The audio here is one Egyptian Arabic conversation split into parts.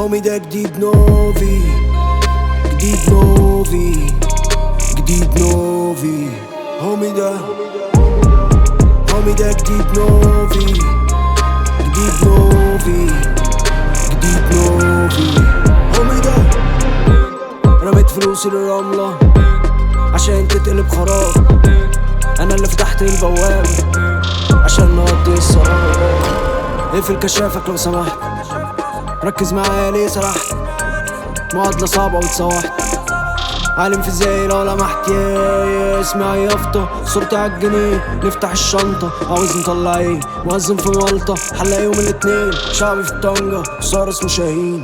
هومي ده جديد نوفي جديد نوفي جديد نوفي هومي ده هومي ده جديد نوفي جديد نوفي جديد نوفي هومي ده رميت فلوسي للرملة عشان تتقلب خراب انا اللي فتحت البوابة عشان نقضي السراب اقفل كشافك لو سمحت ركز معايا ليه سرحت معادلة صعبة واتسوحت عالم في ازاي لو لمحت يا يا اسمعي يافطة صورتي عالجنيه نفتح الشنطة عاوز نطلع ايه مؤذن في مالطة حلقة يوم الاتنين شعبي في طنجة صار اسمه شاهين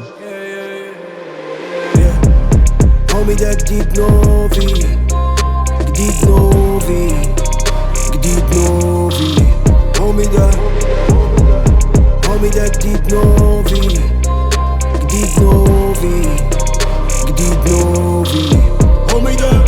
هومي ده جديد نوفي جديد نوفي جديد نوفي هومي ده هومي ده جديد نوفي جديد نوفي جديد نوفي هومي ده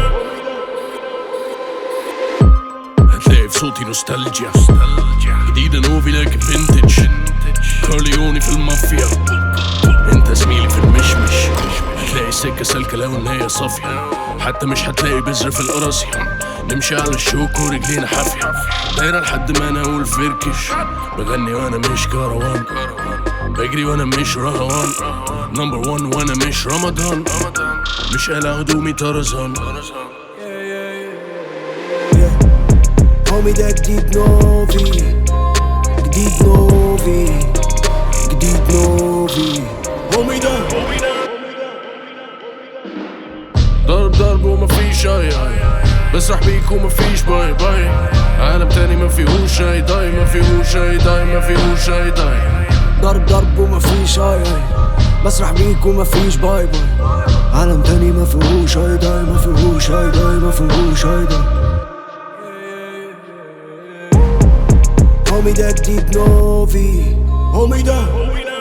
هتلاقي في صوتي نوستالجيا جديدة نوفي لكن فينتج كارليوني في المافيا انت زميلي في المشمش هتلاقي السكة سالكة لو ان هي صافية حتى مش هتلاقي بذر في القراصية نمشي على الشوك ورجلينا حافية دايرة لحد ما انا اقول فركش بغني وانا مش كروان بجري وانا مش رهوان نمبر وان وانا مش رمضان مش قلع هدومي طرزان هومي ده جديد نوفي جديد نوفي جديد نوفي هومي ده ضرب ضرب ومفيش اي اي بسرح بيك ومفيش باي باي عالم تاني ما فيهوش اي داي ما فيهوش اي داي ما فيهوش اي داي ضرب ضرب ومفيش اي اي بسرح بيك ومفيش باي باي عالم تاني ما فيهوش اي داي ما فيهوش اي داي ما فيهوش اي داي هومي ده جديد نوفي هومي ده